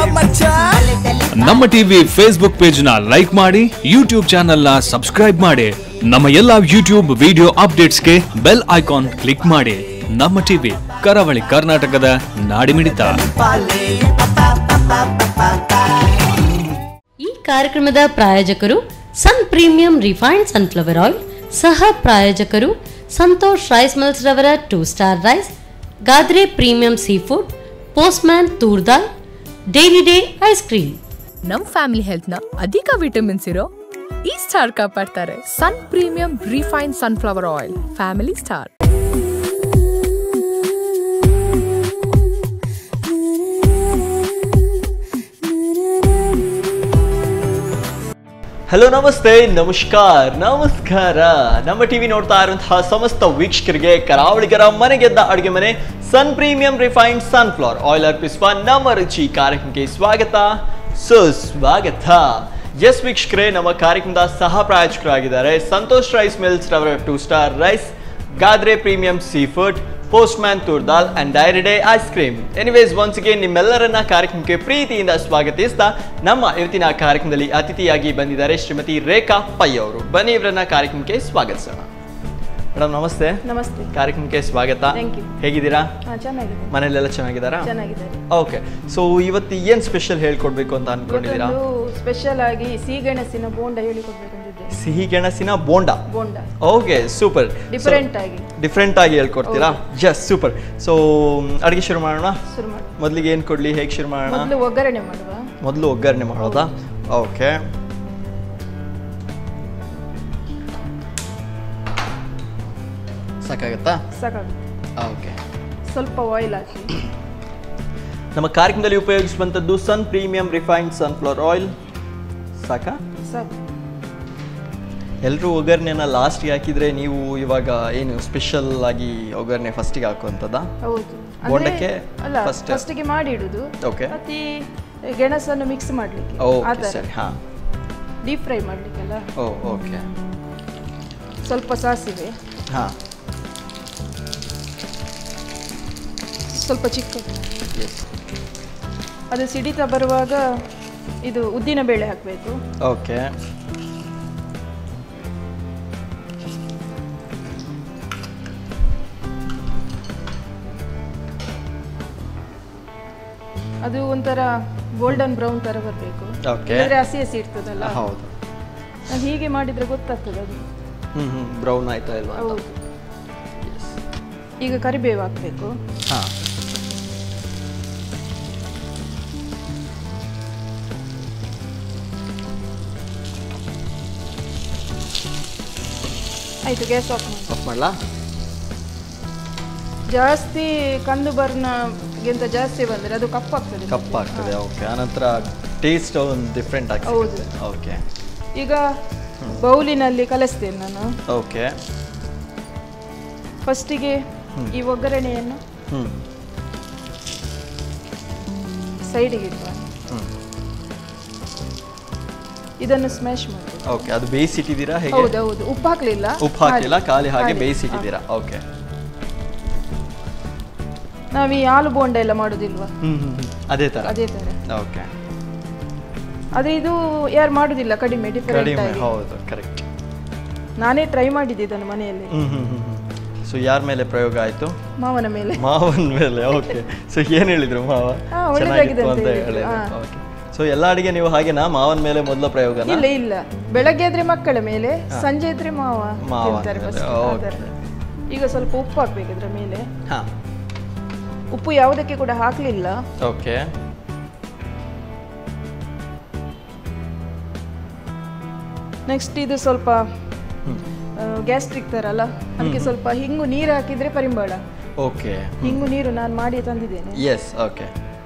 ಮಚ್ಚ ನಮ್ಮ TV Facebook page ನ ಲೈಕ್ ಮಾಡಿ ಯೂಟ್ಯೂಬ್ ಚಾನೆಲ್ ನ ಸಬ್ಸ್ಕ್ರೈಬ್ ಮಾಡಿ ನಮ್ಮ ಎಲ್ಲಾ ಯೂಟ್ಯೂಬ್ ವಿಡಿಯೋ ಅಪ್ಡೇಟ್ಸ್ಗೆ ಬೆಲ್ ಐಕಾನ್ ಕ್ಲಿಕ್ ಮಾಡಿ ನಮ್ಮ ಟಿವಿ ಕರಾವಳಿ ಕರ್ನಾಟಕದ ನಾಡಿಮಿಡಿತ ಈ ಕಾರ್ಯಕ್ರಮದ ಪ್ರಾಯೋಜಕರು sun premium refined sunflower oil ಸಹ ಪ್ರಾಯೋಜಕರು ಸಂತೋಷ್ ರೈಸ್ ಮಿಲ್ಸ್ ರವರ two star rice Gadre premium sea food postman toor dal daily day ice cream ನಮ್ ಫ್ಯಾಮಿಲಿ ಹೆಲ್ತ್ ನ ಅಧಿಕ ವಿಟಮಿನ್ಸ್ ಇರೋ ಈ ಸ್ಟಾರ್ ಕಾಪಾಡ್ತಾರೆ sun premium refine sunflower oil family star hello ನಮಸ್ತೆ ನಮಸ್ಕಾರ ನಮಸ್ಕಾರ ನಮ್ಮ ಟಿವಿ ನೋಡ್ತಾ ಇರುವಂತಹ ಸಮಸ್ತ ವೀಕ್ಷಕರಿಗೆ ಕರಾವಳಿಗರ ಮನೆಗೆದ್ದ ಅಡುಗೆ ಮನೆ sun premium refined sunflower oil ಅರ್ಪಿಸುವ ನಮ್ಮ ರುಚಿ ಕಾರ್ಯಕ್ರಮಕ್ಕೆ ಸ್ವಾಗತ ಸುಸ್ವಾಗತ ಎಸ್ ವೀಕ್ಷಕರೇ ನಮ್ಮ ಕಾರ್ಯಕ್ರಮದ ಸಹ ಪ್ರಾಯೋಜಕರಾಗಿದ್ದಾರೆ ಸಂತೋಷ್ ರೈಸ್ ಮಿಲ್ಸ್ ರವರ two star rice Gadre premium sea food postman toor dal and dairy day ice cream anyways once again ನಿಮ್ಮೆಲ್ಲರನ್ನ ಕಾರ್ಯಕ್ರಮಕ್ಕೆ ಪ್ರೀತಿಯಿಂದ ಸ್ವಾಗತಿಸ್ತಾ ನಮ್ಮ ಇವತ್ತಿನ ಕಾರ್ಯಕ್ರಮದಲ್ಲಿ ಅತಿಥಿಯಾಗಿ ಬಂದಿದ್ದಾರೆ ಶ್ರೀಮತಿ ರೇಖಾ ಪೈ ಅವರು ಬನ್ನಿ ಇವರನ್ನ ಕಾರ್ಯಕ್ರಮಕ್ಕೆ ಸ್ವಾಗತಿಸೋಣ ಮೇಡಮ್ ನಮಸ್ತೆ ನಮಸ್ತೆ ಕಾರ್ಯಕ್ರಮಕ್ಕೆ ಸ್ವಾಗತ Thank you. ಹೇಗಿದ್ದೀರಾ ಹಾ ಚೆನ್ನಾಗಿದೆ ಮನೆಯಲ್ಲೆಲ್ಲ ಚೆನ್ನಾಗಿದ್ದಾರಾ ಚೆನ್ನಾಗಿದ್ದಾರೆ ಓಕೆ ಸೊ ಇವತ್ತು ಏನ್ ಸ್ಪೆಷಲ್ ಹೇಳ್ಕೊಡ್ಬೇಕು ಅಂತ ಅನ್ಕೊಂಡಿದ್ದೀರಾ ಇವತ್ತೊಂದು ಸ್ಪೆಷಲ್ ಆಗಿ ಸಿಹಿಗೆಣಸಿನ ಬೋಂಡ ಹೇಳಿಕೊಡ್ಬೇಕಂತಿದ್ದೆ ಸಿಹಿ ಗೆಣಸಿನ bonda bonda okay super different ಆಗಿ ಡಿಫ್ರೆಂಟ್ ಆಗಿ ಹೇಳ್ಕೊಡ್ತೀರಾ ಜಸ್ ಸೂಪರ್ ಸೊ ಅಡುಗೆ ಶುರು ಮಾಡೋಣ ಶುರು ಮಾಡಿ ಮೊದಲಿಗೆ ಏನು ಕೊಡ್ಲಿ ಹೇಗೆ ಶುರು ಮಾಡೋಣ ಮೊದಲು ಒಗ್ಗರಣೆ ಮಾಡುವ ಮೊದಲು ಒಗ್ಗರಣೆ ಮಾಡೋದಾ ಓಕೆ ಸಾಕಾಗತ್ತಾ ಸಾಕಾಗುತ್ತೆ ಓಕೆ ಸ್ವಲ್ಪ ಆಯಿಲ್ ಹಾಕಿ ನಮ್ಮ ಕಾರ್ಯಕ್ರಮದಲ್ಲಿ ಉಪಯೋಗಿಸುವಂಥದ್ದು sun premium refined sunflower oil ಸಾಕಾ ಸಾಕು ಎಲ್ಲರೂ ಒಗ್ಗರಣೆನ ಲಾಸ್ಟ್ಗೆ ಹಾಕಿದ್ರೆ ನೀವು ಇವಾಗ ಏನು ಸ್ಪೆಷಲ್ ಆಗಿ ಒಗ್ಗರಣೆ ಫಸ್ಟಿಗೆ ಹಾಕುವಂಥದ್ದಾ ಹೌದು ಬೋಂಡಕ್ಕೆ ಅಲ್ಲ first- ಫಸ್ಟಿಗೆ ಮಾಡಿ ಇಡುದು Okay. ಮತ್ತೆ ಈ ಗೆಣಸನ್ನು ಮಿಕ್ಸ್ ಮಾಡ್ಲಿಕ್ಕೆ ಆ ಓಕೆ ಥರ ಸರಿ ಹಾಂ ಡೀಪ್ ಫ್ರೈ ಮಾಡ್ಲಿಕ್ಕೆಲ್ಲ ಓ ಓಕೆ ಸ್ವಲ್ಪ ಸಾಸಿವೆ ಹಾಂ ಸ್ವಲ್ಪ ಚಿಕ್ಕ ಅದು ಸಿಡಿತಾ ಬರುವಾಗ ಇದು ಉದ್ದಿನ ಬೇಳೆ ಹಾಕಬೇಕು ಓಕೆ ಅದು ಒಂಥರ ಗೋಲ್ಡನ್ ಬ್ರೌನ್ ತರ ಬರಬೇಕು Okay. ಇಲ್ಲದ್ರೆ ಹಸಿ ಹಸಿ ಇರ್ತದಲ್ಲ ಹೌದು ನಾನ್ ಹೀಗೆ ಮಾಡಿದ್ರೆ ಗೊತ್ತಾಗ್ತದೆ ಅದು ಹ್ಞೂ ಹ್ಞೂ ಬ್ರೌನ್ ಆಯ್ತಾ ಇಲ್ವಾ ಅಂತ. ಹೌದು ಈಗ ಕರಿಬೇವು ಹಾಕಬೇಕು ಹಾ ಆಯ್ತು ಗ್ಯಾಸ್ ಆಫ್ ಮಾಡಿ ಆಫ್ ಮಾಡಲಾ ಜಾಸ್ತಿ ಕಂದು ಬರ್ನಗಿಂತ ಜಾಸ್ತಿ ಬಂದ್ರೆ ಅದು ಕಪ್ಪಾಗ್ತದೆ ಕಪ್ಪಾಗ್ತದೆ ಓಕೆ ಆನಂತರ ಟೇಸ್ಟ್ ಒಂದು ಡಿಫ್ರೆಂಟ್ ಹೌದು. ಆಗ್ತದೆ ಓಕೆ ಈಗ ಬೌಲಿನಲ್ಲಿ ಕಲಿಸ್ತೇನೆ ನಾನು ಓಕೆ ಫಸ್ಟಿಗೆ ಈ ಒಗ್ಗರಣೆಯನ್ನು ಹ್ಞೂ ಸೈಡಿಗೆ ಇಡುವ ಹ್ಞೂ ಇದನ್ನು ಸ್ಮ್ಯಾಶ್ ಮಾಡಿ ಓಕೆ ಅದು ಬೇಯಿಸಿಟ್ಟಿದ್ದೀರಾ ಹೇಗೆ ಹೌದು ಹೌದು ಉಪ್ಪು ಹಾಕ್ಲಿಲ್ಲ ಉಪ್ಪು ಹಾಕಿಲ್ಲ ಖಾಲಿ ಹಾಗೆ ಖಾಲಿ. ಬೇಯಿಸಿಟ್ಟಿದ್ದೀರಾ ಓಕೆ ನಾವು ಈ ಆಲೂ ಬೋಂಡ ಎಲ್ಲ ಮಾಡುದಿಲ್ವಾ ಹ್ಞೂ ಹ್ಞೂ ಹ್ಞೂ ಅದೇ ಥರ ಅದೇ ತರ ಓಕೆ ಅದೇ ಇದು ಯಾರು ಮಾಡುದಿಲ್ಲ ಕಡಿಮೆ ಡಿಫರೆಂಟ್ ಕಡಿಮೆ ಆಗಿ ಹೌದು ಕರೆಕ್ಟ್ ನಾನೇ ಟ್ರೈ ಮಾಡಿದ್ದೆ ಇದನ್ನು ಮನೆಯಲ್ಲಿ ಹ್ಞೂ ಹ್ಞೂ ಹ್ಞೂ ಹ್ಞೂ ಸೊ ಯಾರ ಮೇಲೆ ಪ್ರಯೋಗ ಆಯಿತು ಮಾವನ ಮೇಲೆ ಮಾವನ ಮೇಲೆ ಓಕೆ ಸೊ ಏನು ಹೇಳಿದ್ರು ಮಾವ ಹಾ, ಒಳ್ಳೆದಾಗಿದೆ ಚೆನ್ನಾಗಿತ್ತು ಅಂತ ಅಂತ ಹೇಳಿದ್ರು. ಹೇಳಿದ್ರು ಹಾ. ಓಕೆ ಸೊ ಎಲ್ಲ ಅಡಿಗೆ ನೀವು ಹಾಗೇನಾ ಮಾವನ ಮೇಲೆ ಮೊದಲ ಪ್ರಯೋಗನಾ ಇಲ್ಲ ಇಲ್ಲ ಬೆಳಗ್ಗೆ ಆದ್ರೆ ಮಕ್ಕಳ ಮೇಲೆ ಸಂಜೆ ಇದ್ರೆ ಮಾವ ಮಾವ ತಿಂತಾರೆ ಮೇಲೆ, first. ಆ ಓಕೆ. ಥರ. ಈಗ ಸ್ವಲ್ಪ ಉಪ್ಪು ಹಾಕ್ಬೇಕು ಇದ್ರ ಮೇಲೆ ಹಾಂ ಉಪ್ಪು ಯಾವುದಕ್ಕೆ ಕೂಡ ಹಾಕ್ಲಿಲ್ಲ ಓಕೆ ನೆಕ್ಸ್ಟ್ ಇದು ಸ್ವಲ್ಪ ಗ್ಯಾಸ್ಟ್ರಿಕ್ ತರಲ್ಲ ಅದಕ್ಕೆ ಸ್ವಲ್ಪ ಹಿಂಗು ನೀರು ಹಾಕಿದ್ರೆ ಪರಿಮಳ ಓಕೆ ಹಿಂಗು ನೀರು ನಾನು ಮಾಡಿ ತಂದಿದ್ದೇನೆ ಎಸ್ ಓಕೆ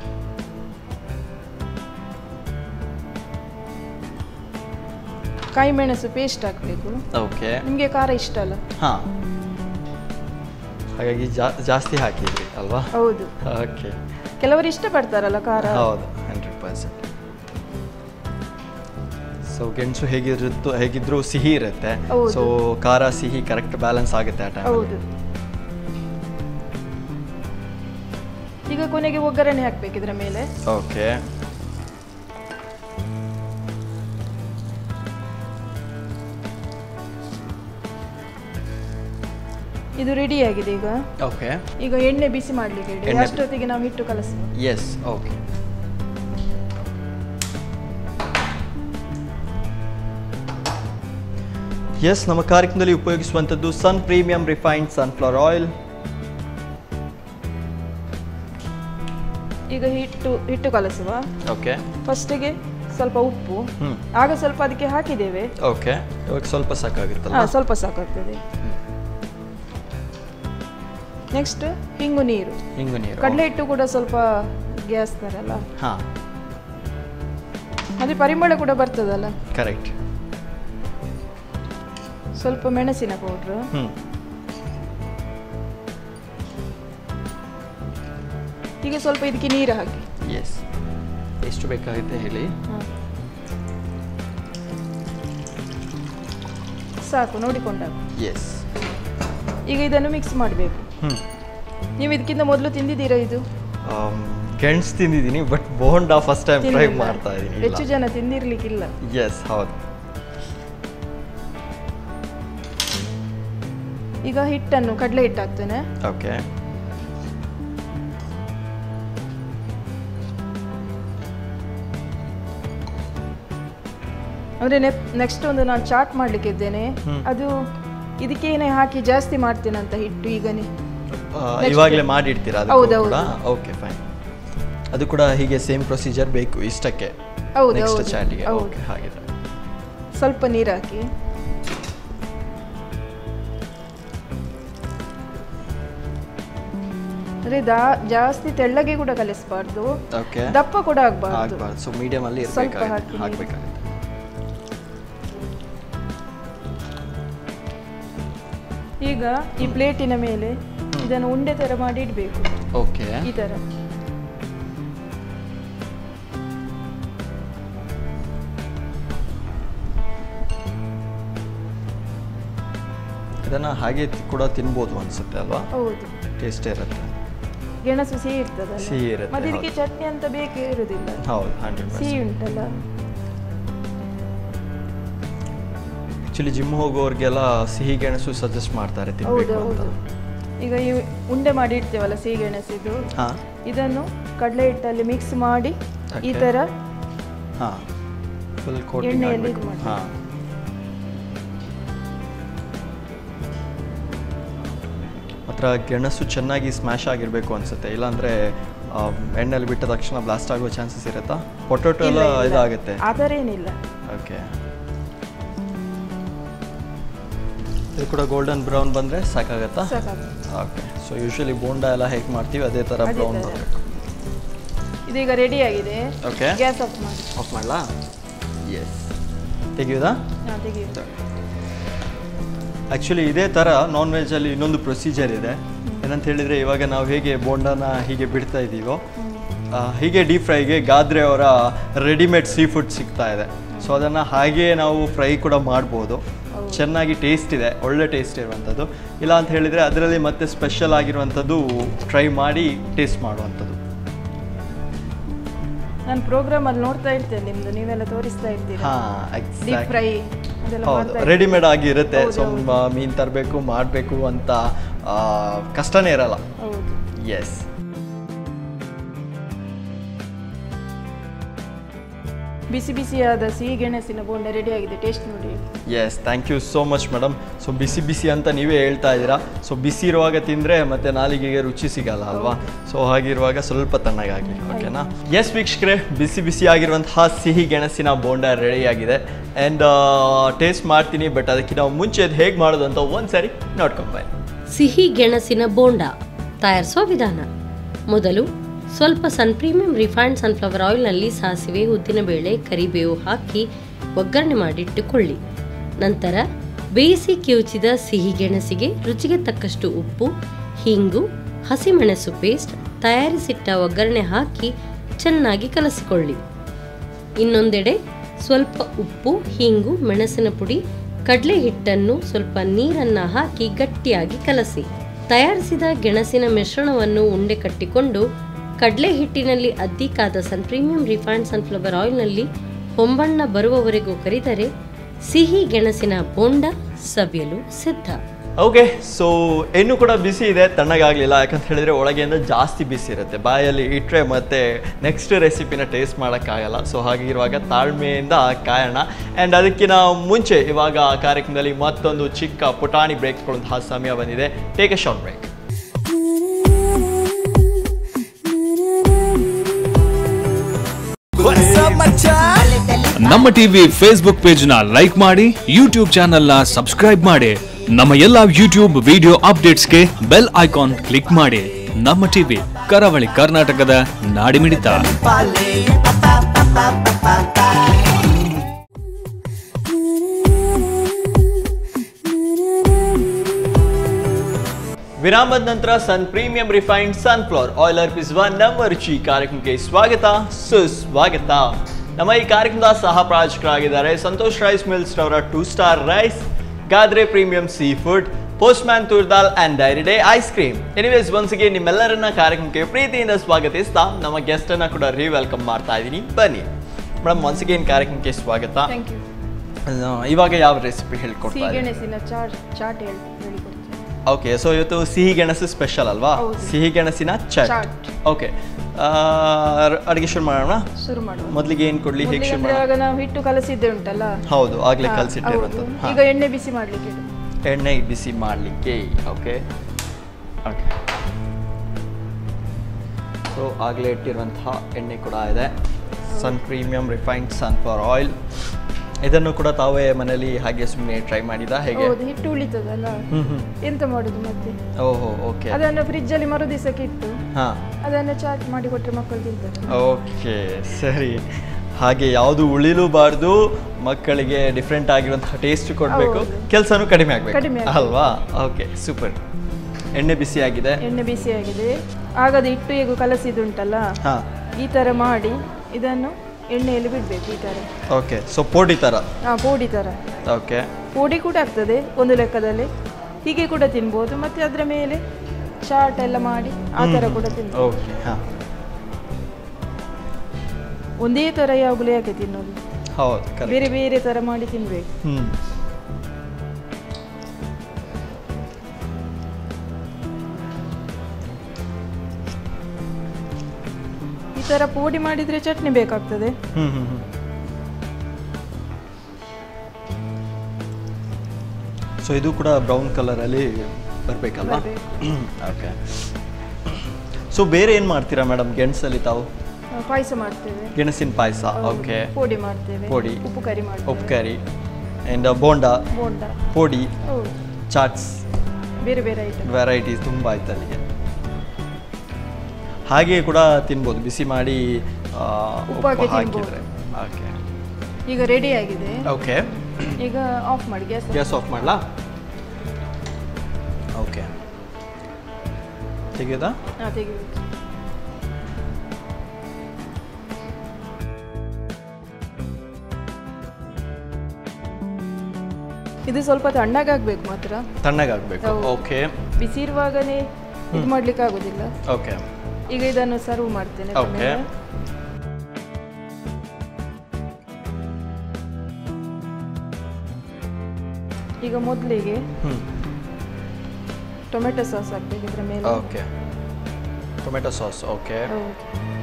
ಕಾಯಿ ಮೆಣಸು ಪೇಸ್ಟ್ ಹಾಕಬೇಕು ಓಕೆ ನಿಮಗೆ ಖಾರ ಇಷ್ಟ ಅಲ್ಲ ಹಾಂ ಹಾಗಾಗಿ ಜಾ- ಜಾಸ್ತಿ ಹಾಕಿದ್ರಿ ಅಲ್ವಾ ಹೌದು ಓಕೆ ಕೆಲವರು ಇಷ್ಟಪಡ್ತಾರಲ್ಲ ಖಾರ ಹೌದು ಹಂಡ್ರೆಡ್ ಪರ್ಸೆಂಟ್ ಸೊ ಗೆಣಸು ಹೇಗಿರುತ್ತೋ ಹೇಗಿದ್ರು ಸಿಹಿ ಇರುತ್ತೆ ಹೌದು. ಸೊ ಖಾರ ಸಿಹಿ ಕರೆಕ್ಟ್ ಬ್ಯಾಲೆನ್ಸ್ ಆಗುತ್ತೆ ಆ ಟೈಮ್ ಹೌದು ಈಗ ಕೊನೆಗೆ ಒಗ್ಗರಣೆ ಹಾಕ್ಬೇಕು ಇದ್ರ ಮೇಲೆ ಓಕೆ ಇದು ರೆಡಿ ಆಗಿದೆ ಈಗ ಓಕೆ ಈಗ ಎಣ್ಣೆ ಬಿಸಿ ಮಾಡ್ಲಿಕ್ಕೆ ಇಡಿ ಎಣ್ಣೆ- ಅಷ್ಟೊತ್ತಿಗೆ ನಾವು ಹಿಟ್ಟು ಕಲಸುವ ಎಸ್ ಓಕೆ ಎಸ್ ನಮ್ಮ ಕಾರ್ಯಕ್ರಮದಲ್ಲಿ ಉಪಯೋಗಿಸುವಂಥದ್ದು sun premium refined sunflower oil ಈಗ ಹಿಟ್ಟು ಹಿಟ್ಟು ಕಲಸುವ ಓಕೆ ಫಸ್ಟಿಗೆ ಸ್ವಲ್ಪ ಉಪ್ಪು ಹ್ಮ್. ಆಗ ಸ್ವಲ್ಪ ಅದಕ್ಕೆ ಹಾಕಿದ್ದೇವೆ ಓಕೆ ಇವಾಗ ಸ್ವಲ್ಪ ಸಾಕಾಗುತ್ತಲ್ಲ ಹಾ ಸ್ವಲ್ಪ ಸಾಕಾಗ್ತದೆ ನೆಕ್ಸ್ಟ್ ಹಿಂಗು ನೀರು ಹಿಂಗು ನೀರು ಕಡಲೆ ಹಿಟ್ಟು ಕೂಡ ಸ್ವಲ್ಪ ಗ್ಯಾಸ್ ತರಲ್ಲ ಹಾಂ ಅದೇ ಪರಿಮಳ ಕೂಡ ಬರ್ತದಲ್ಲ ಕರೆಕ್ಟ್ ಸ್ವಲ್ಪ ಮೆಣಸಿನ ಪೌಡ್ರು ಹ್ಞೂ ಈಗ ಸ್ವಲ್ಪ ಇದಕ್ಕೆ ನೀರು ಹಾಕಿ ಎಸ್ ಎಷ್ಟು ಬೇಕಾಗುತ್ತೆ ಹೇಳಿ ಹಾ. ಸಾಕು ನೋಡಿಕೊಂಡಾಗ ಎಸ್ ಈಗ ಇದನ್ನು ಮಿಕ್ಸ್ ಮಾಡಬೇಕು ಹ್ಞೂ ನೀವು ಇದಕ್ಕಿಂತ ಮೊದಲು ತಿಂದಿದ್ದೀರಾ ಇದು ಗೆಣಸು ತಿಂದಿದ್ದೀನಿ but bonda first time try ತಿಂದಿಲ್ಲ. ಮಾಡ್ತಾ ಇದ್ದೀನಿ ಹೆಚ್ಚು ಜನ ತಿಂದಿರ್ಲಿಕ್ಕಿಲ್ಲ ಎಸ್ ಹೌದು ಈಗ ಹಿಟ್ಟನ್ನು ಕಡಲೆ ಹಿಟ್ಟು ಹಾಕ್ತೇನೆ ಓಕೆ ಅಂದ್ರೆ ನೆಕ್ಸ್ಟ್ ಒಂದು ನಾನು ಚಾಟ್ ಮಾಡ್ಲಿಕ್ಕೆ ಇದ್ದೇನೆ ಅದು ಇದಕ್ಕೇನೆ ಹಾಕಿ ಜಾಸ್ತಿ ಮಾಡ್ತೇನೆ ಅಂತ ಹಿಟ್ಟು ಈಗನೇ Next. ಇವಾಗಲೇ ಮಾಡಿಡ್ತೀರಾ ಅದು ಹೌದು, ಕೂಡ ಹೌದು. ಓಕೆ ಫೈನ್ ಅದು ಕೂಡ ಹೀಗೆ ಸೇಮ್ ಪ್ರೊಸೀಜರ್ ಬೇಕು ಇಷ್ಟಕ್ಕೆ ಹೌದು, ನೆಕ್ಸ್ಟ್ ಹೌದು, ಚಾಟಿಗೆ ಹೌದು. ಓಕೆ ಹಾಗಿದ್ರೆ ಸ್ವಲ್ಪ ನೀರು ಹಾಕಿ ಅಂದ್ರೆ ದಾ- ಜಾಸ್ತಿ ತೆಳ್ಳಗೆ ಕೂಡ ಕಲಿಸಬಾರ್ದು ಓಕೆ ದಪ್ಪ ಕೂಡ ಆಗ್ಬಾರ್ದು ಆಗ್ಬಾರ್ದು ಸೊ ಮೀಡಿಯಂ ಅಲ್ಲಿ ಸ್ವಲ್ಪ ಇರಬೇಕಾಗುತ್ತೆ ಹಾಕಿ ನೀರು. ಹಾಕ್ಬೇಕಾಗುತ್ತೆ ಈಗ ಈ ಪ್ಲೇಟಿನ ಮೇಲೆ ಇದನ್ನು ಉಂಡೆ ತರ ಮಾಡಿ ಇಡಬೇಕು ಓಕೆ ಈ ತರ ಇದನ್ನ ಹಾಗೆ ತಿ- ಕೂಡ ತಿನ್ಬೋದು ಅನ್ಸುತ್ತೆ ಅಲ್ವಾ ಹೌದು ಟೇಸ್ಟ್ ಇರುತ್ತೆ ಗೆಣಸು ಸಿಹಿ ಇರ್ತದಲ್ಲ ಸಿಹಿ ಇರುತ್ತೆ, ಮತ್ತೆ ಇದಕ್ಕೆ ಹೌದು. ಚಟ್ನಿ ಅಂತ ಬೇಕೇ ಇರುದಿಲ್ಲ ಹೌದು ಹಂಡ್ರೆಡ್ ಸಿಹಿ ಉಂಟಲ್ಲ ಆಕ್ಚುಲಿ ಜಿಮ್ ಹೋಗೋರ್ಗೆಲ್ಲ ಸಿಹಿ ಗೆಣಸು ಸಜೆಸ್ಟ್ ಮಾಡ್ತಾರೆ ಹೌದು ತಿನ್ಬೇಕು ಅಂತ ಹೌದು ಈಗ ಈ ಉಂಡೆ ಮಾಡಿ ಇಡ್ತೇವಲ್ಲ ಸಿಹಿ ಗೆಣಸಿದು ಹಾ ಇದನ್ನು ಕಡಲೆ ಹಿಟ್ಟಲ್ಲಿ ಮಿಕ್ಸ್ ಮಾಡಿ ಈ Okay. ತರ ಹಾ ಫುಲ್ ಕೋಟಿಂಗ್ ಎಣ್ಣೆಯಲ್ಲಿ ಆಗಬೇಕು ಇದು ಮಾಡಿ. ಹಾ ಮಾತ್ರ ಗೆಣಸು ಚೆನ್ನಾಗಿ ಸ್ಮ್ಯಾಶ್ ಆಗಿರಬೇಕು ಅನ್ಸುತ್ತೆ ಇಲ್ಲಾಂದ್ರೆ ಆ, ಎಣ್ಣೆಲಿ ಬಿಟ್ಟ ತಕ್ಷಣ ಬ್ಲಾಸ್ಟ್ ಆಗೋ ಚಾನ್ಸಸ್ ಇರುತ್ತಾ ಪೊಟೊಟೊ ಎಲ್ಲ ಇಲ್ಲ, ಇಲ್ಲ. ಇದಾಗುತ್ತೆ ಆ ಥರ ಏನಿಲ್ಲ ಓಕೆ ಇದು ಕೂಡ ಗೋಲ್ಡನ್ ಬ್ರೌನ್ ಬಂದರೆ ಸಾಕಾಗತ್ತಾ ಸಾಕಾಗ್ತದೆ ಓಕೆ ಸೊ ಯೂಶಲಿ ಬೋಂಡ ಎಲ್ಲ ಹೇಗೆ ಮಾಡ್ತೀವಿ ಅದೇ ಥರ ಅದೇ ಬ್ರೌನ್ ಥರ. ಬರಬೇಕು ಇದೀಗ ರೆಡಿ ಆಗಿದೆ ಓಕೆ ಗ್ಯಾಸ್ ಆಫ್ ಮಾಡಿ ಆಫ್ ಮಾಡಲಾ ಎಸ್ ತೆಗೆಯೋದಾ ಹಾ, ತೆಗೆಯುದು ಆ್ಯಕ್ಚುಲಿ ಇದೇ ಥರ ನಾನ್ ವೆಜ್ಜಲ್ಲಿ ಇನ್ನೊಂದು ಪ್ರೊಸೀಜರ್ ಇದೆ ಏನಂತ ಹೇಳಿದರೆ ಇವಾಗ ನಾವು ಹೇಗೆ ಬೋಂಡನ ಹೀಗೆ ಬಿಡ್ತಾ ಇದ್ದೀವೋ ಆ, ಹೀಗೆ ಡೀಪ್ ಫ್ರೈಗೆ ಗಾದ್ರೆ ಅವರ ರೆಡಿಮೇಡ್ ಸೀ ಫುಡ್ ಸಿಗ್ತಾ ಇದೆ ಸೊ ಅದನ್ನು ಹಾಗೆ ನಾವು ಫ್ರೈ ಕೂಡ ಮಾಡ್ಬೋದು ಚೆನ್ನಾಗಿ ಟೇಸ್ಟ್ ಇದೆ ಒಳ್ಳೆ ಟೇಸ್ಟ್ ಇರುವಂಥದ್ದು ಇಲ್ಲ ಅಂತ ಹೇಳಿದರೆ ಅದರಲ್ಲಿ ಮತ್ತೆ ಸ್ಪೆಷಲ್ ಆಗಿರುವಂಥದ್ದು ಟ್ರೈ ಮಾಡಿ ಟೇಸ್ಟ್ ಮಾಡುವಂಥದ್ದು ನಾನು ಪ್ರೋಗ್ರಾಮ್ ಅಲ್ಲಿ ನೋಡ್ತಾ ಇರ್ತೇನೆ ನಿಮ್ದು ನೀವೆಲ್ಲ ತೋರಿಸ್ತಾ ಇರ್ತೀರಾ ಹಾಂ ಡೀಪ್ ಫ್ರೈ ಅದೆಲ್ಲ ಹೌದು ಮಾಡ್ತಾ ರೆಡಿಮೇಡ್ ಆಗಿರುತ್ತೆ ಹೌದು, ಸೊ ಹೌದು. ಮೀನು ತರಬೇಕು ಮಾಡಬೇಕು ಅಂತ ಆ, ಕಷ್ಟನೇ ಇರಲ್ಲ ಹೌದು ಎಸ್ ಬಿಸಿ ಬಿಸಿಯಾದ ಸಿಹಿ ಗೆಣಸಿನ ಬೋಂಡ ರೆಡಿ ಆಗಿದೆ ಟೇಸ್ಟ್ ನೋಡಿ yes thank you so much madam so ಬಿಸಿ ಬಿಸಿ ಅಂತ ನೀವೇ ಹೇಳ್ತಾ ಇದ್ದೀರಾ ಸೊ ಬಿಸಿ ಇರುವಾಗ ತಿಂದರೆ ಮತ್ತೆ ನಾಲಿಗೆಗೆ ರುಚಿ ಸಿಗಲ್ಲ ಅಲ್ವಾ ಸೊ ಹಾಗಿರುವಾಗ ಸ್ವಲ್ಪ ತಣ್ಣಗಾಗಲಿ ಓಕೆನಾ ಎಸ್ ವೀಕ್ಷಕರೇ ಬಿಸಿ ಬಿಸಿ ಆಗಿರುವಂತಹ ಸಿಹಿ ಗೆಣಸಿನ ಬೋಂಡ ರೆಡಿಯಾಗಿದೆ ಆ್ಯಂಡ್ ಟೇಸ್ಟ್ ಮಾಡ್ತೀನಿ ಬಟ್ ಅದಕ್ಕಿಂತ ಮುಂಚೆ ಅದು ಹೇಗೆ ಮಾಡೋದು ಅಂತ ಒಂದ್ಸರಿ ನೋಡ್ಕೊಂಬಾಯ್ ಸಿಹಿ ಗೆಣಸಿನ ಬೋಂಡ ತಯಾರಿಸುವ ವಿಧಾನ ಮೊದಲು ಸ್ವಲ್ಪ ಸನ್ ಪ್ರೀಮಿಯಂ ರಿಫೈನ್ಡ್ ಸನ್ಫ್ಲವರ್ ಆಯಿಲ್ನಲ್ಲಿ ಸಾಸಿವೆ ಉದ್ದಿನಬೇಳೆ ಕರಿಬೇವು ಹಾಕಿ ಒಗ್ಗರಣೆ ಮಾಡಿಟ್ಟುಕೊಳ್ಳಿ ನಂತರ ಬೇಯಿಸಿ ಕಿವುಚಿದ ಸಿಹಿ ಗೆಣಸಿಗೆ ರುಚಿಗೆ ತಕ್ಕಷ್ಟು ಉಪ್ಪು ಹಿಂಗು ಹಸಿಮೆಣಸು ಪೇಸ್ಟ್ ತಯಾರಿಸಿಟ್ಟ ಒಗ್ಗರಣೆ ಹಾಕಿ ಚೆನ್ನಾಗಿ ಕಲಸಿಕೊಳ್ಳಿ ಇನ್ನೊಂದೆಡೆ ಸ್ವಲ್ಪ ಉಪ್ಪು ಹಿಂಗು ಮೆಣಸಿನ ಪುಡಿ ಕಡಲೆ ಹಿಟ್ಟನ್ನು ಸ್ವಲ್ಪ ನೀರನ್ನ ಹಾಕಿ ಗಟ್ಟಿಯಾಗಿ ಕಲಸಿ ತಯಾರಿಸಿದ ಗೆಣಸಿನ ಮಿಶ್ರಣವನ್ನು ಉಂಡೆ ಕಟ್ಟಿಕೊಂಡು ಕಡಲೆ ಹಿಟ್ಟಿನಲ್ಲಿ ಅದ್ದಿಕಾದ ಸನ್ ಪ್ರೀಮಿಯಂ ರಿಫೈನ್ಡ್ ಸನ್ಫ್ಲವರ್ ಆಯಿಲ್ನಲ್ಲಿ ಹೊಂಬಣ್ಣ ಬರುವವರೆಗೂ ಕರಿದರೆ ಸಿಹಿ ಗೆಣಸಿನ ಬೋಂಡ ಸವಿಯಲು ಸಿದ್ಧ ಓಕೆ ಸೊ ಇನ್ನೂ ಕೂಡ ಬಿಸಿ ಇದೆ ತಣ್ಣಗಾಗಲಿಲ್ಲ ಯಾಕಂತ ಹೇಳಿದ್ರೆ ಒಳಗೆಯಿಂದ ಜಾಸ್ತಿ ಬಿಸಿ ಇರುತ್ತೆ ಬಾಯಲ್ಲಿ ಇಟ್ಟರೆ ಮತ್ತೆ ನೆಕ್ಸ್ಟ್ ರೆಸಿಪಿನ ಟೇಸ್ಟ್ ಮಾಡೋಕ್ಕಾಗಲ್ಲ ಸೊ ಹಾಗಿರುವಾಗ ತಾಳ್ಮೆಯಿಂದ ಕಾಯೋಣ ಆ್ಯಂಡ್ ಅದಕ್ಕಿಂತ ಮುಂಚೆ ಇವಾಗ ಕಾರ್ಯಕ್ರಮದಲ್ಲಿ ಮತ್ತೊಂದು ಚಿಕ್ಕ ಪುಟಾಣಿ ಬ್ರೇಕ್ ತಗೊಳ್ಳುವಂತಹ ಸಮಯ ಬಂದಿದೆ ಟೇಕ್ ಎ ಶಾರ್ಟ್ ಬ್ರೇಕ್ ನಮ್ಮ ಟಿವಿ ಫೇಸ್ಬುಕ್ ಪೇಜ್ ನ ಲೈಕ್ ಮಾಡಿ ಯೂಟ್ಯೂಬ್ ಚಾನೆಲ್ ನ ಸಬ್ಸ್ಕ್ರೈಬ್ ಮಾಡಿ ನಮ್ಮ ಎಲ್ಲಾ ಯೂಟ್ಯೂಬ್ ವಿಡಿಯೋ ಅಪ್ಡೇಟ್ಸ್ಗೆ ಬೆಲ್ ಐಕಾನ್ ಕ್ಲಿಕ್ ಮಾಡಿ ನಮ್ಮ ಟಿವಿ ಕರಾವಳಿ ಕರ್ನಾಟಕದ ನಾಡಿಮಿಡಿತ ವಿರಾಮದ ನಂತರ sun premium refined sunflower oil ಅರ್ಪಿಸುವ ನಮ್ಮ ರುಚಿ ಕಾರ್ಯಕ್ರಮಕ್ಕೆ ಸ್ವಾಗತ ಸುಸ್ವಾಗತ ನಮ್ಮ ಈ ಕಾರ್ಯಕ್ರಮದ ಸಹ ಪ್ರಾಯೋಜಕರಾಗಿದ್ದಾರೆ ಸಂತೋಷ್ ರೈಸ್ ಮಿಲ್ಸ್ ರವರ two star rice Gadre premium sea food postman toor dal and dairy day ice cream anyways ಒನ್ಸ್ಗೆ ನಿಮ್ಮೆಲ್ಲರನ್ನ ಕಾರ್ಯಕ್ರಮಕ್ಕೆ ಪ್ರೀತಿಯಿಂದ ಸ್ವಾಗತಿಸ್ತಾ ನಮ್ಮ ಗೆಸ್ಟ್ ಅನ್ನ ಕೂಡ ರೀ ವೆಲ್ಕಮ್ ಮಾಡ್ತಾ ಇದ್ದೀನಿ ಬನ್ನಿ ಮೇಡಮ್ ಒನ್ಸ್ಗೆ ಕಾರ್ಯಕ್ರಮಕ್ಕೆ ಸ್ವಾಗತ ಥ್ಯಾಂಕ್ ಯು ಆ, ಇವಾಗ ಯಾವ ರೆಸಿಪಿ ಹೇಳ್ಕೊಡ್ತಾ ಇದ್ದೀರಿ? ಸಿಹಿಗೆಣಸಿನ ಚಾಟ್ ಚಾಟ್ ಹೇಳಿ ಹೇಳಿಕೊಡ್ತೀನಿ ಓಕೆ ಸೊ ಇವತ್ತು ಸಿಹಿ ಗೆಣಸು ಸ್ಪೆಷಲ್ ಅಲ್ವಾ ಹೌದು. ಸಿಹಿ ಗೆಣಸಿನ ಚಟ್ ಚಾಟ್. ಓಕೆ ಅಡುಗೆ ಶುರು ಮಾಡೋಣ ಶುರು ಮಾಡುವ ಮೊದಲಿಗೆ ಏನು ಕೊಡ್ಲಿ ಹೇಗೆ ಶುರು ಮೊದಲಿಗೆ ಮಾಡೋಣ ಇವಾಗ ನಾವು ಹಿಟ್ಟು ಕಲಸಿದ್ದೆ ಉಂಟಲ್ಲ ಹೌದು ಆಗ್ಲೇ ಹಾ, ಕಲಸಿಟ್ಟಿರುವಂಥದ್ದು ಹೌದು. ಹಾ. ಈಗ ಎಣ್ಣೆ ಬಿಸಿ ಮಾಡ್ಲಿಕ್ಕೆ ಇಡು. ಎಣ್ಣೆ ಬಿಸಿ ಮಾಡಲಿಕ್ಕೆ ಓಕೆ ಓಕೆ ಸೊ ಆಗಲೇ ಇಟ್ಟಿರುವಂತಹ ಎಣ್ಣೆ ಕೂಡ ಇದೆ sun premium refined sunflower oil ಇದನ್ನು ಕೂಡ ತಾವೇ ಮನೇಲಿ ಹಾಗೆ ಸುಮ್ಮನೆ ಟ್ರೈ ಮಾಡಿದ ಹೇಗೆ ಹೌದು ಹಿಟ್ಟು ಉಳಿತದಲ್ಲ ಹ್ಮ್ ಹ್ಮ್ ಎಂತ ಮಾಡುದು ಮತ್ತೆ ಓಹೋ ಓಕೆ ಅದನ್ನು ಫ್ರಿಜ್ ಅಲ್ಲಿ ಮರು ದಿವಸಕ್ಕೆ ಇಟ್ಟು ಹಾಂ ಅದನ್ನು ಚಾಟ್ ಮಾಡಿ ಕೊಟ್ರೆ ಮಕ್ಕಳು ತಿಂತಾರೆ ಓಕೆ ಸರಿ ಹಾಗೆ ಯಾವುದು ಉಳಿಲೂಬಾರ್ದು ಮಕ್ಕಳಿಗೆ ಡಿಫ್ರೆಂಟ್ ಆಗಿರುವಂತಹ ಟೇಸ್ಟ್ ಕೊಡಬೇಕು ಹೌದು. ಕೆಲಸನೂ ಕಡಿಮೆ ಆಗಬೇಕು ಕಡಿಮೆ ಆಗ್ಬೇಕು. ಅಲ್ವಾ ಓಕೆ ಸೂಪರ್ ಎಣ್ಣೆ ಬಿಸಿ ಆಗಿದೆ ಎಣ್ಣೆ ಬಿಸಿ ಆಗಿದೆ ಆಗದ ಹಿಟ್ಟು ಈಗ ಕಲಸಿದುಂಟಲ್ಲ ಹಾಂ ಈ ತರ ಮಾಡಿ ಇದನ್ನು ಎಣ್ಣೆಯಲ್ಲಿ ಬಿಡ್ಬೇಕು ಈ ತರ ಓಕೆ ಸೊ ಪೋಡಿ ಥರ ಹಾ ಪೋಡಿ ತರ ಓಕೆ ಪೋಡಿ ಕೂಡ ಆಗ್ತದೆ ಒಂದು ಲೆಕ್ಕದಲ್ಲಿ ಹೀಗೆ ಕೂಡ ತಿನ್ಬೋದು ಮತ್ತೆ ಅದರ ಮೇಲೆ ಚಾಟ್ ಎಲ್ಲ ಮಾಡಿ ಆ ತರ ಕೂಡ ತಿನ್ಬೋದು ಓಕೆ ಹಾಂ ಒಂದೇ ತರ ಯಾವಾಗಲೂ ಯಾಕೆ ತಿನ್ನೋದು ಹೌದು ಕರೆಕ್ಟ್ ಬೇರೆ ಬೇರೆ ತರ ಮಾಡಿ ತಿನ್ಬೇಕು ಹ್ಞೂ ಈ ತರ ಪೋಡಿ ಮಾಡಿದ್ರೆ ಚಟ್ನಿ ಬೇಕಾಗ್ತದೆ ಹ್ಞೂ ಹ್ಞೂ ಹ್ಞೂ ಸೊ ಇದು ಕೂಡ ಬ್ರೌನ್ ಕಲರಲ್ಲಿ ಬರಬೇಕಲ್ಲ ಬರ್ಬೇಕು. ಓಕೆ ಸೊ ಬೇರೆ ಏನು ಮಾಡ್ತೀರಾ ಮೇಡಮ್ ಗೆಣಸಲ್ಲಿ ತಾವು ನಾವು ಪಾಯಸ ಮಾಡ್ತೇವೆ ಗೆಣಸಿನ ಪಾಯಸ ಹೌದು. ಓಕೆ ಪೋಡಿ ಮಾಡ್ತೇವೆ ಪೋಡಿ. ಉಪ್ಪು ಕರಿ ಮಾಡ್ತೇವೆ ಉಪ್ಪು ಕರಿ ಆ್ಯಂಡ್ ಬೋಂಡ ಬೋಂಡ ಪೋಡಿ ಹೌದು ಚಾಟ್ಸ್ ಬೇರೆ ಬೇರೆ ಐಟಮ್ ವೆರೈಟೀಸ್ ತುಂಬ ಆಯ್ತು ಅಲ್ಲಿಗೆ ಹಾಗೆ ಕೂಡ ತಿನ್ಬೋದು ಬಿಸಿ ಮಾಡಿ ಆ, ಉಪ್ಪು ಉಪ್ಪು ಹಾಕಿ ಹಾಕಿದ್ರೆ ಓಕೆ ಈಗ ರೆಡಿ ಆಗಿದೆ ಓಕೆ ಈಗ ಆಫ್ ಮಾಡಿ ಗ್ಯಾಸ್ ಗ್ಯಾಸ್ ಆಫ್ ಮಾಡಲಾ ಓಕೆ ತೆಗೆಯೋದಾ ಹಾ ತೆಗಿಬೇಕು ಇದು ಸ್ವಲ್ಪ ತಣ್ಣಗಾಗ್ಬೇಕು ಮಾತ್ರ ತಣ್ಣಗಾಗಬೇಕು ಹೌದು. ಓಕೆ ಬಿಸಿ ಇರುವಾಗನೇ ಇದು ಮಾಡ್ಲಿಕ್ಕೆ ಆಗುದಿಲ್ಲ ಓಕೆ ಈಗ ಇದನ್ನು ಸರ್ವ್ ಮಾಡ್ತೇನೆ Okay. ಆಮೇಲೆ. ಈಗ ಮೊದಲಿಗೆ ಹ್ಞೂ ಟೊಮೆಟೊ ಸಾಸ್ ಹಾಕ್ಬೇಕು ಇದ್ರ ಮೇಲೆ ಓಕೆ ಟೊಮೆಟೊ ಸಾಸ್ ಓಕೆ ಹೌದು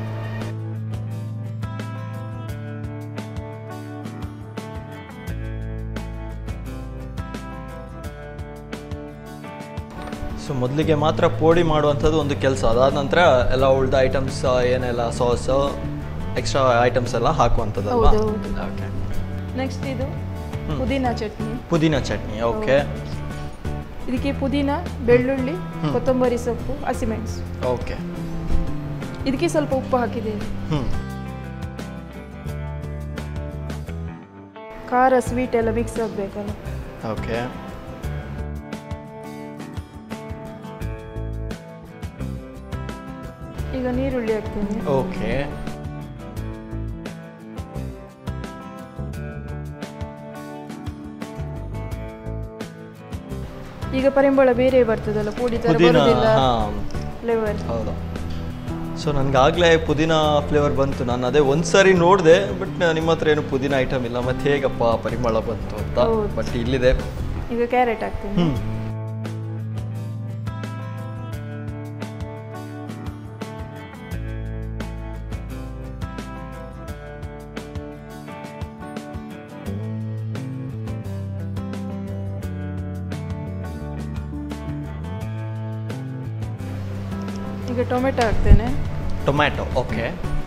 ಸೊ ಮೊದಲಿಗೆ ಮಾತ್ರ ಪೋಡಿ ಮಾಡುವಂಥದ್ದು ಒಂದು ಕೆಲಸ ಅದಾದ ನಂತರ ಎಲ್ಲ ಉಳಿದ ಐಟಮ್ಸ್ ಏನೆಲ್ಲ ಸಾಸ್ ಎಕ್ಸ್ಟ್ರಾ ಐಟಮ್ಸ್ ಎಲ್ಲ ಹಾಕುವಂಥದ್ದಲ್ವಾ ಹೌದು, ಹೌದು. ಓಕೆ ನೆಕ್ಸ್ಟ್ ಇದು ಪುದೀನ ಚಟ್ನಿ ಪುದೀನ ಚಟ್ನಿ ಓಕೆ ಇದಕ್ಕೆ ಪುದೀನ ಬೆಳ್ಳುಳ್ಳಿ ಕೊತ್ತಂಬರಿ ಸೊಪ್ಪು ಹಸಿಮೆಣಸು ಓಕೆ ಇದಕ್ಕೆ ಸ್ವಲ್ಪ ಉಪ್ಪು ಹಾಕಿದ್ದೇನೆ ಹ್ಞೂ ಖಾರ ಸ್ವೀಟ್ ಎಲ್ಲ ಮಿಕ್ಸ್ ಆಗಬೇಕಲ್ಲ ಓಕೆ ಈಗ ನೀರುಳ್ಳಿ ಹಾಕ್ತೇನೆ ಓಕೆ ಈಗ ಪರಿಮಳ ಬೇರೆ ಬರ್ತದಲ್ಲ ಪುಡಿ ತರ ಪುದೀನ ಬರುದಿಲ್ಲ ಹಾಂ ಫ್ಲೇವರ್ ಹೌದು ಸೊ ನನಗಾಗಲೇ ಪುದೀನ ಫ್ಲೇವರ್ ಬಂತು ನಾನು ಅದೇ ಒಂದು ಸಾರಿ ನೋಡಿದೆ ಬಟ್ ನಿಮ್ಮ ಹತ್ರ ಏನು ಪುದೀನ ಐಟಮ್ ಇಲ್ಲ ಮತ್ತೆ ಹೇಗಪ್ಪ ಪರಿಮಳ ಬಂತು ಅಂತ ಹೌದು. ಬಟ್ ಇಲ್ಲಿದೆ ಈಗ ಕ್ಯಾರೆಟ್ ಹಾಕ್ತೇನೆ ಹ್ಞೂ ಫಸ್ಟಿಗೆ ಟೊಮೆಟೊ ಹಾಕ್ತೇನೆ ಟೊಮ್ಯಾಟೊ ಓಕೆ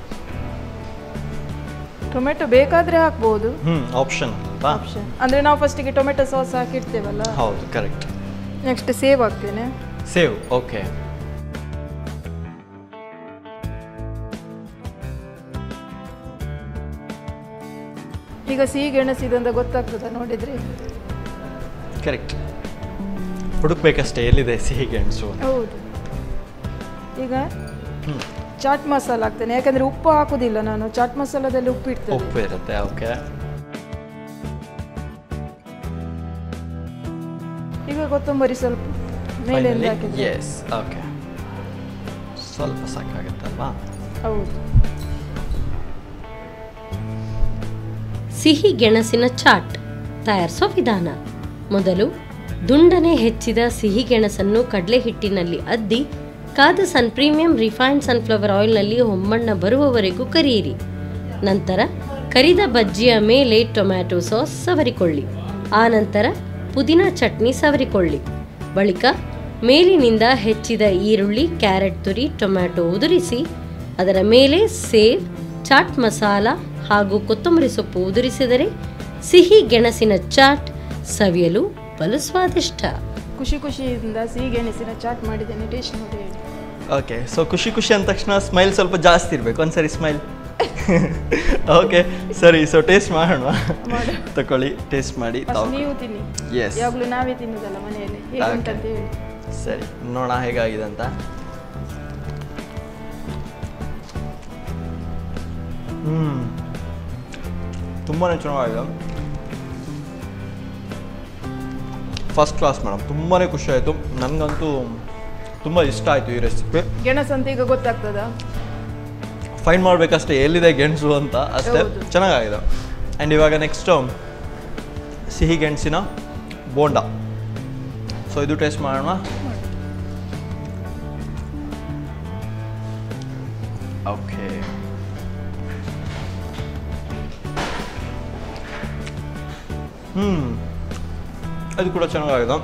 ಟೊಮೆಟೊ ಬೇಕಾದರೆ ಹಾಕ್ಬೋದು ಹ್ಞೂ ಆಪ್ಷನ್ ಅಲ್ವಾ ಆಪ್ಷನ್ ಅಂದರೆ ನಾವು ಫಸ್ಟಿಗೆ ಟೊಮೆಟೊ ಸಾಸ್ ಹಾಕಿಡ್ತೇವಲ್ಲ ಹೌದು ಕರೆಕ್ಟ್ ನೆಕ್ಸ್ಟ್ ಸೇವ್ ಹಾಕ್ತೇನೆ ಸೇವ್ ಓಕೆ ಈಗ ಸಿಹಿ ಗೆಣಸು ಇದು ಅಂತ ಗೊತ್ತಾಗ್ತದ ನೋಡಿದ್ರೆ ಕರೆಕ್ಟ್ ಹುಡುಕ್ಬೇಕಷ್ಟೇ ಎಲ್ಲಿದೆ ಸಿಹಿ ಗೆಣಸು ಅಂತ. ಹೌದು ಈಗ ಚಾಟ್ ಮಸಾಲ ಹಾಕ್ತೇನೆ ಯಾಕಂದ್ರೆ ಉಪ್ಪು ಹಾಕುದಿಲ್ಲ ನಾನು ಚಾಟ್ ಮಸಾಲದಲ್ಲಿ ಉಪ್ಪು ಇಡ್ತೇನೆ ಉಪ್ಪು ಇರುತ್ತೆ ಓಕೆ ಈಗ ಕೊತ್ತಂಬರಿ ಸ್ವಲ್ಪ ಮೇಲೆಯಿಂದ ಹಾಕಿದ್ರೆ ಎಸ್ ಓಕೆ ಸ್ವಲ್ಪ ಸಾಕಾಗುತ್ತಲ್ವಾ ಹೌದು ಸಿಹಿ ಗೆಣಸಿನ ಚಾಟ್ ತಯಾರಿಸೋ ವಿಧಾನ ಮೊದಲು ದುಂಡನೆ ಹೆಚ್ಚಿದ ಸಿಹಿ ಗೆಣಸನ್ನು ಕಡಲೆ ಹಿಟ್ಟಿನಲ್ಲಿ ಅದ್ದಿ ಕಾದ ಸನ್ ಪ್ರೀಮಿಯಂ ರಿಫೈನ್ಡ್ ಸನ್ಫ್ಲವರ್ ಆಯಿಲ್ನಲ್ಲಿ ಹೊಂಬಣ್ಣ ಬರುವವರೆಗೂ ಕರಿಯಿರಿ ನಂತರ ಕರಿದ ಬಜ್ಜಿಯ ಮೇಲೆ ಟೊಮ್ಯಾಟೊ ಸಾಸ್ ಸವರಿಕೊಳ್ಳಿ ಆನಂತರ ಪುದೀನ ಚಟ್ನಿ ಸವರಿಕೊಳ್ಳಿ ಬಳಿಕ ಮೇಲಿನಿಂದ ಹೆಚ್ಚಿದ ಈರುಳ್ಳಿ ಕ್ಯಾರೆಟ್ ತುರಿ ಟೊಮ್ಯಾಟೊ ಉದುರಿಸಿ ಅದರ ಮೇಲೆ ಸೇವ್ ಚಾಟ್ ಮಸಾಲ ಹಾಗೂ ಕೊತ್ತಂಬರಿ ಸೊಪ್ಪು ಉದುರಿಸಿದರೆ ಸಿಹಿ ಗೆಣಸಿನ ಚಾಟ್ ಸವಿಯಲು ಬಲು ಸ್ವಾದಿಷ್ಟ ಖುಷಿ ಖುಷಿಯಿಂದ ಸಿಹಿ ಗೆಣಸಿನ ಚಾಟ್ ಮಾಡಿದ್ದೇನೆ ಟೇಸ್ಟ್ ನೋಡಿ ಹೇಳಿ ಓಕೆ ಸೊ ಖುಷಿ ಖುಷಿ ಅಂದ ತಕ್ಷಣ ಸ್ಮೈಲ್ ಸ್ವಲ್ಪ ಜಾಸ್ತಿ ಇರಬೇಕು ಒಂದ್ಸರಿ ಸ್ಮೈಲ್ ಓಕೆ ಸರಿ ಸೊ ಟೇಸ್ಟ್ ಮಾಡೋಣ ತಗೊಳ್ಳಿ ಟೇಸ್ಟ್ ಮಾಡಿ ಫಸ್ಟ್ ತಾವು ನೀವು ತಿನ್ನಿ ಎಸ್ ಯಾವಾಗಲೂ ನಾವೇ ತಿನ್ನುದಲ್ಲ ಮನೆಯಲ್ಲಿ ಹೇಗೆ Okay. ಉಂಟಂತ ಹೇಳಿ ಸರಿ ನೋಡೋಣ ಹೇಗಾಗಿದೆ ಅಂತ ಹ್ಮ್ ತುಂಬಾನೇ ಚೆನ್ನಾಗಿದೆ ಫಸ್ಟ್ ಕ್ಲಾಸ್ ಮೇಡಮ್ ತುಂಬಾನೇ ಖುಷಿ ಆಯಿತು ನನಗಂತೂ ತುಂಬ ಇಷ್ಟ ಆಯಿತು ಈ ರೆಸಿಪಿ ಗೆಣಸು ಅಂತ ಈಗ ಗೊತ್ತಾಗ್ತದ ಫೈಂಡ್ ಮಾಡಬೇಕಷ್ಟೇ ಎಲ್ಲಿದೆ ಗೆಣಸು ಅಂತ ಅಷ್ಟೇ ಹೌದು. ಚೆನ್ನಾಗಿದೆ ಆ್ಯಂಡ್ ಇವಾಗ ನೆಕ್ಸ್ಟು ಸಿಹಿ ಗೆಣಸಿನ ಬೋಂಡ ಸೊ ಇದು ಟೇಸ್ಟ್ ಮಾಡೋಣ ಓಕೆ ಹ್ಞೂ ಅದು ಕೂಡ ಚೆನ್ನಾಗಿದೆ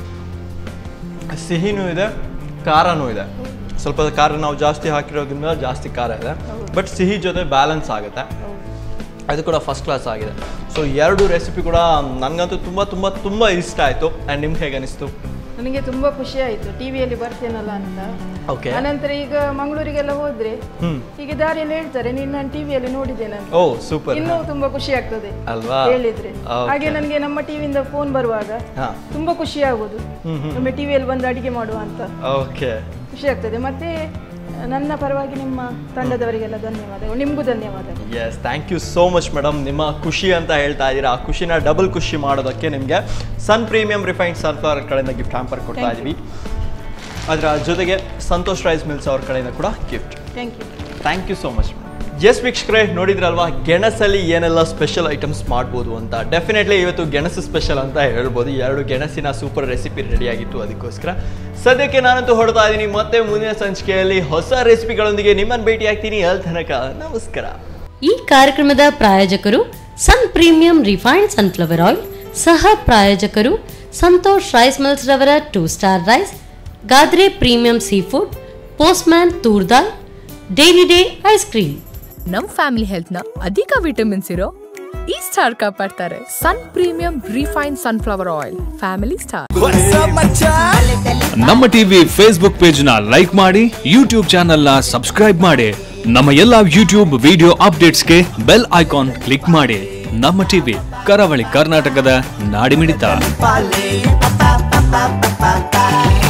ಸಿಹಿನೂ ಇದೆ ಖಾರನೂ ಇದೆ ಸ್ವಲ್ಪ ಖಾರ ನಾವು ಜಾಸ್ತಿ ಹಾಕಿರೋದ್ರಿಂದ ಜಾಸ್ತಿ ಖಾರ ಇದೆ ಬಟ್ ಸಿಹಿ ಜೊತೆ ಬ್ಯಾಲೆನ್ಸ್ ಆಗುತ್ತೆ ಅದು ಕೂಡ ಫಸ್ಟ್ ಕ್ಲಾಸ್ ಆಗಿದೆ ಸೊ ಎರಡು ರೆಸಿಪಿ ಕೂಡ ನನಗಂತೂ ತುಂಬ ತುಂಬ ತುಂಬ ಇಷ್ಟ ಆಯಿತು ಆ್ಯಂಡ್ ನಿಮ್ಗೆ ಹೇಗೆ ಅನಿಸ್ತು ನನಗೆ ತುಂಬಾ ಖುಷಿ ಆಯ್ತು ಟಿವಿಯಲ್ಲಿ ಬರ್ತೇನಲ್ಲ ಅಂತ ಓಕೆ ಅನಂತರ ಈಗ ಮಂಗಳೂರಿಗೆಲ್ಲ ಹೋದ್ರೆ ಹ್ಮ್. ಹೀಗೆ ದಾರಿಯಲ್ಲಿ ಹೇಳ್ತಾರೆ ನೀನು ನಾನು ಟಿವಿಯಲ್ಲಿ ನೋಡಿದ್ದೇನೆ ಅಂತ ಓ ಸೂಪರ್ ಇನ್ನೂ ತುಂಬಾ ಖುಷಿ ಆಗ್ತದೆ ಅಲ್ವಾ ಹೇಳಿದ್ರೆ Okay. ಹಾಗೆ ನನಗೆ ನಮ್ಮ ಟಿವಿಯಿಂದ ಫೋನ್ ಬರುವಾಗ ಹಾಂ ತುಂಬಾ ಖುಷಿ ಆಗುದು ಹ್ಮ್, ಹ್ಮ್. ಒಮ್ಮೆ ಟಿವಿಯಲ್ಲಿ ಬಂದು ಅಡಿಗೆ ಮಾಡುವ ಅಂತ ಓಕೆ ಖುಷಿ ಆಗ್ತದೆ ಮತ್ತೆ ನನ್ನ ಪರವಾಗಿ ನಿಮ್ಮ ತಂಡದವರಿಗೆಲ್ಲ ಧನ್ಯವಾದಗಳು ನಿಮಗೂ ಧನ್ಯವಾದಗಳು yes thank you so much madam ನಿಮ್ಮ ಖುಷಿ ಅಂತ ಹೇಳ್ತಾ ಇದ್ದೀರಾ ಆ ಖುಷಿನ ಡಬಲ್ ಖುಷಿ ಮಾಡೋದಕ್ಕೆ ನಿಮಗೆ ಸನ್ ಪ್ರೀಮಿಯಂ ರಿಫೈನ್ಡ್ ಸನ್ಫ್ಲವರ್ ಕಡೆಯಿಂದ ಗಿಫ್ಟ್ ಹ್ಯಾಂಪರ್ ಕೊಡ್ತಾ Thank you. ಇದ್ದೀವಿ ಅದರ ಜೊತೆಗೆ ಸಂತೋಷ್ ರೈಸ್ ಮಿಲ್ಸ್ ಅವ್ರ ಕಡೆಯಿಂದ ಕೂಡ gift thank you thank you so much yes ವೀಕ್ಷಕರೇ ನೋಡಿದ್ರಲ್ವಾ ಗೆಣಸಲ್ಲಿ ಏನೆಲ್ಲ ಸ್ಪೆಷಲ್ ಐಟಮ್ಸ್ ಮಾಡ್ಬೋದು ಅಂತ ಡೆಫಿನೆಟ್ಲಿ ಇವತ್ತು ಗೆಣಸು ಸ್ಪೆಷಲ್ ಅಂತ ಹೇಳ್ಬೋದು ಈ ಎರಡು ಗೆಣಸಿನ ಸೂಪರ್ ರೆಸಿಪಿ ರೆಡಿಯಾಗಿತ್ತು ಅದಕ್ಕೋಸ್ಕರ ಸದ್ಯಕ್ಕೆ ನಾನಂತೂ ಹೊರಡ್ತಾ ಇದ್ದೀನಿ ಮತ್ತೆ ಮುಂದಿನ ಸಂಚಿಕೆಯಲ್ಲಿ ಹೊಸ ರೆಸಿಪಿಗಳೊಂದಿಗೆ ನಿಮ್ಮನ್ನು ಭೇಟಿ ಆಗ್ತೀನಿ ಅಲ್ಲಿ ತನಕ ನಮಸ್ಕಾರ ಈ ಕಾರ್ಯಕ್ರಮದ ಪ್ರಾಯೋಜಕರು sun premium refined sunflower oil ಸಹ ಪ್ರಾಯೋಜಕರು ಸಂತೋಷ್ ರೈಸ್ ಮಿಲ್ಸ್ ರವರ two star rice Gadre premium sea food postman toor dal daily day ice cream ನಮ್ ಫ್ಯಾಮಿಲಿ ಹೆಲ್ತ್ ನ ಅಧಿಕ ವಿಟಮಿನ್ಸ್ ಇರೋ ಈ ಸ್ಟಾರ್ ಕಾಪಾಡ್ತಾರೆ sun premium refine sunflower oil family star ನಮ್ಮ ಟಿವಿ ಫೇಸ್ಬುಕ್ ಪೇಜ್ ನ ಲೈಕ್ ಮಾಡಿ ಯೂಟ್ಯೂಬ್ ಚಾನೆಲ್ ನ ಸಬ್ಸ್ಕ್ರೈಬ್ ಮಾಡಿ ನಮ್ಮ ಎಲ್ಲಾ ಯೂಟ್ಯೂಬ್ ವಿಡಿಯೋ ಅಪ್ಡೇಟ್ಸ್ಗೆ ಬೆಲ್ ಐಕಾನ್ ಕ್ಲಿಕ್ ಮಾಡಿ ನಮ್ಮ ಟಿವಿ ಕರಾವಳಿ ಕರ್ನಾಟಕದ ನಾಡಿಮಿಡಿತ Pale, pa pa pa pa pa pa pa.